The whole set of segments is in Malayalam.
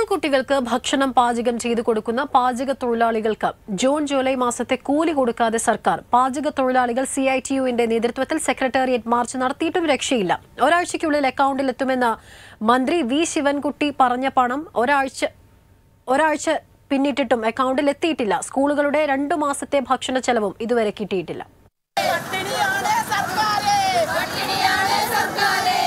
കുട്ടികൾക്ക് ഭക്ഷണം പാചകം ചെയ്തു കൊടുക്കുന്ന പാചക തൊഴിലാളികൾക്ക് ജൂൺ ജൂലൈ മാസത്തെ കൂലി കൊടുക്കാതെ സർക്കാർ പാചക തൊഴിലാളികൾ സി ഐ ടി യുവിന്റെ നേതൃത്വത്തിൽ സെക്രട്ടേറിയറ്റ് മാർച്ച് നടത്തിയിട്ടും രക്ഷയില്ല ഒരാഴ്ചയ്ക്കുള്ളിൽ അക്കൗണ്ടിൽ എത്തുമെന്ന് മന്ത്രി വി ശിവൻകുട്ടി പറഞ്ഞ പണം ഒരാഴ്ച ഒരാഴ്ച പിന്നിട്ടിട്ടും അക്കൗണ്ടിൽ എത്തിയിട്ടില്ല സ്കൂളുകളുടെ രണ്ടു മാസത്തെ ഭക്ഷണ ചെലവും ഇതുവരെ കിട്ടിയിട്ടില്ല പട്ടിണിയാണ് സർക്കാരേ പട്ടിണിയാണ് സർക്കാരേ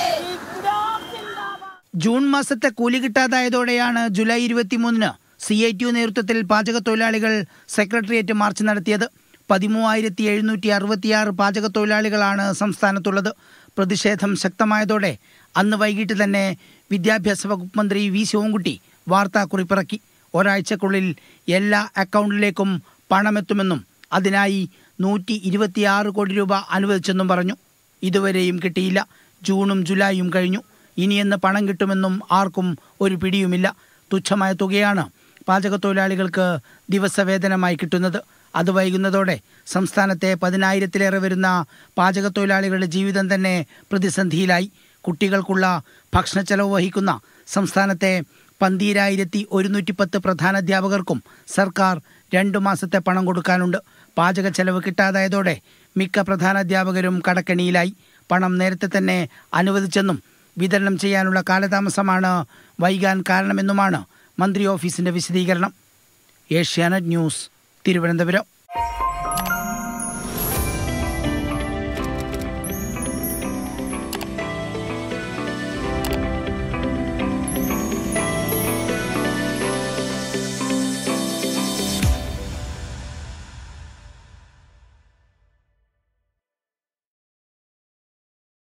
ജൂൺ മാസത്തെ കൂലി കിട്ടാതായതോടെയാണ് ജൂലൈ ഇരുപത്തിമൂന്നിന് സി ഐ ടി യു നേതൃത്വത്തിൽ പാചക തൊഴിലാളികൾ സെക്രട്ടേറിയറ്റ് മാർച്ച് നടത്തിയത് പതിമൂവായിരത്തി എഴുന്നൂറ്റി അറുപത്തിയാറ് പാചക തൊഴിലാളികളാണ് സംസ്ഥാനത്തുള്ളത് പ്രതിഷേധം ശക്തമായതോടെ അന്ന് വൈകിട്ട് തന്നെ വിദ്യാഭ്യാസ വകുപ്പ് മന്ത്രി വി ശിവൻകുട്ടി വാർത്താക്കുറിപ്പിറക്കി ഒരാഴ്ചക്കുള്ളിൽ എല്ലാ അക്കൗണ്ടിലേക്കും പണമെത്തുമെന്നും അതിനായി നൂറ്റി ഇരുപത്തിയാറ് കോടി രൂപ അനുവദിച്ചെന്നും പറഞ്ഞു ഇതുവരെയും കിട്ടിയില്ല ജൂണും ജൂലൈയും കഴിഞ്ഞു ഇനിയെന്ന് പണം കിട്ടുമെന്നും ആർക്കും ഒരു പിടിയുമില്ല തുച്ഛമായ തുകയാണ് പാചക തൊഴിലാളികൾക്ക് ദിവസവേതനമായി കിട്ടുന്നത് അത് വൈകുന്നതോടെ സംസ്ഥാനത്തെ പതിനായിരത്തിലേറെ വരുന്ന പാചക തൊഴിലാളികളുടെ ജീവിതം തന്നെ പ്രതിസന്ധിയിലായി കുട്ടികൾക്കുള്ള ഭക്ഷണ ചെലവ് വഹിക്കുന്ന സംസ്ഥാനത്തെ പന്തീരായിരത്തി ഒരുന്നൂറ്റി പത്ത് പ്രധാന അധ്യാപകർക്കും സർക്കാർ രണ്ടു മാസത്തെ പണം കൊടുക്കാനുണ്ട് പാചക ചെലവ് കിട്ടാതായതോടെ മിക്ക പ്രധാന അധ്യാപകരും കടക്കെണിയിലായി പണം നേരത്തെ തന്നെ അനുവദിച്ചെന്നും വിതരണം ചെയ്യാനുള്ള കാലതാമസമാണ് വൈകാൻ കാരണമെന്നുമാണ് മന്ത്രി ഓഫീസിന്റെ വിശദീകരണം ഏഷ്യാനെറ്റ് ന്യൂസ് തിരുവനന്തപുരം